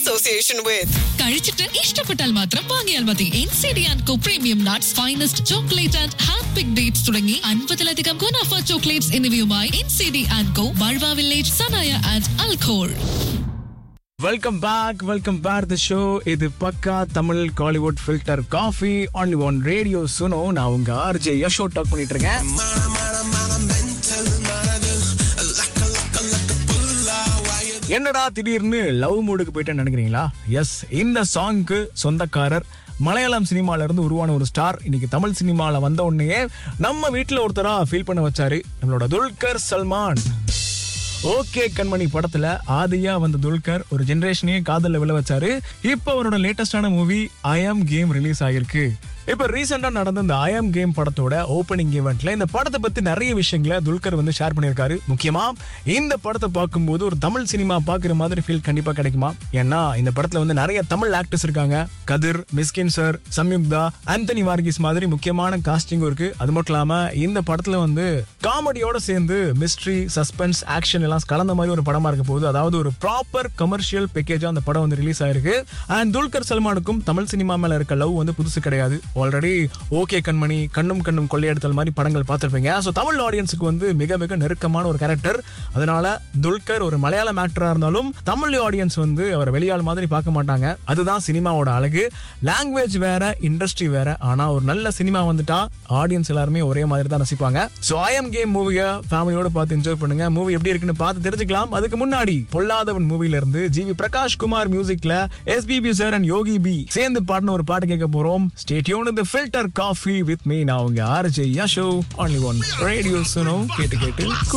association with. കഴിച്ചിട്ട് ഇഷ്ടപ്പെട്ടാൽ മാത്രം വാങ്ങിയാൽ മതി N C D and co premium nuts finest chocolate and hand pick dates തുടങ്ങി അൻപതിലധികം ഗുണാഫ ചോക്ലേറ്റ്സ് എന്നിവയുമായി N C D and co Barwa village Sanaiya and Al Khor welcome back welcome back the show இது பக்கா Tamil Kollywood filter coffee only one radio Suno நான் உங்க RJ Yasho talk பண்ணிட்டு இருக்கேன் என்னடா திடீர்னு லவ் மூடுக்கு போயிட்டேன்னு நினைக்கிறீங்களா எஸ் இந்த சாங்க்கு சொந்தக்காரர் மலையாளம் சினிமால இருந்து உருவான ஒரு ஸ்டார் இன்னைக்கு தமிழ் சினிமால வந்த உடனே நம்ம வீட்டுல ஒருத்தரா ஃபீல் பண்ண வச்சாரு நம்மளோட துல்கர் சல்மான் ஓகே கண்மணி படத்துல ஆதியா வந்த துல்கர் ஒரு ஜெனரேஷனையே காதல்ல விழ வச்சாரு இப்போ அவரோட லேட்டஸ்டான மூவி ஐ ஆம் கேம் ரிலீஸ் ஆகிருக்கு இப்ப ரீசெண்டா நடந்த இந்த ஐ ஆம் கேம் படத்தோட ஓப்பனிங் ஈவெண்ட்ல இந்த படத்தை பத்தி நிறைய விஷயங்களை துல்கர் வந்து ஷேர் பண்ணியிருக்காரு முக்கியமா இந்த படத்தை பார்க்கும்போது ஒரு தமிழ் சினிமா பாக்குற மாதிரி ஃபீல் கண்டிப்பா கிடைக்குமா ஏன்னா இந்த படத்துல வந்து நிறைய தமிழ் ஆக்டர்ஸ் இருக்காங்க கதிர் மிஸ்கின் சார் சம்யுக்தா ஆந்தனி வார்கிஸ் மாதிரி முக்கியமான காஸ்டிங்கும் இருக்கு அது மட்டும் இல்லாம இந்த படத்துல வந்து காமெடியோட சேர்ந்து மிஸ்ட்ரி சஸ்பென்ஸ் ஆக்ஷன் எல்லாம் கலந்த மாதிரி ஒரு படமா இருக்க போகுது அதாவது ஒரு ப்ராப்பர் கமர்ஷியல் பேக்கேஜா அந்த படம் வந்து ரிலீஸ் ஆயிருக்கு அண்ட் துல்கர் சல்மானுக்கும் தமிழ் சினிமா மேல இருக்க லவ் வந்து புதுசு கிடையாது ஆல்ரெடி ஓகே கண்மணி கண்ணும் கண்ணும் கொள்ளையெடுத்தல் மாதிரி படங்கள் பார்த்திருப்பீங்க ஸோ தமிழ் ஆடியன்ஸுக்கு வந்து மிக மிக நெருக்கமான ஒரு கேரக்டர் அதனால துல்கர் ஒரு மலையாளம் ஆக்டரா இருந்தாலும் தமிழ் ஆடியன்ஸ் வந்து அவரை வெளியாள் மாதிரி பார்க்க மாட்டாங்க அதுதான் சினிமாவோட அழகு லாங்குவேஜ் வேற இண்டஸ்ட்ரி வேற ஆனா ஒரு நல்ல சினிமா வந்துட்டா ஆடியன்ஸ் எல்லாருமே ஒரே மாதிரி தான் ரசிப்பாங்க ஸோ ஐ எம் கேம் மூவியை ஃபேமிலியோட பார்த்து என்ஜாய் பண்ணுங்க மூவி எப்படி இருக்குன்னு பார்த்து தெரிஞ்சுக்கலாம் அதுக்கு முன்னாடி பொல்லாதவன் மூவில இருந்து ஜிவி பிரகாஷ் குமார் மியூசிக்ல SPB sir and Yogi B சேர்ந்து பாடின ஒரு பாட்டு கேட்க போறோம் ஸ்டேட்யூன் இந்த ஃபில்டர் காஃபி வித் மீ நான் உங்க RJ Yasho only one radio Suno கேட்டு கேட்டு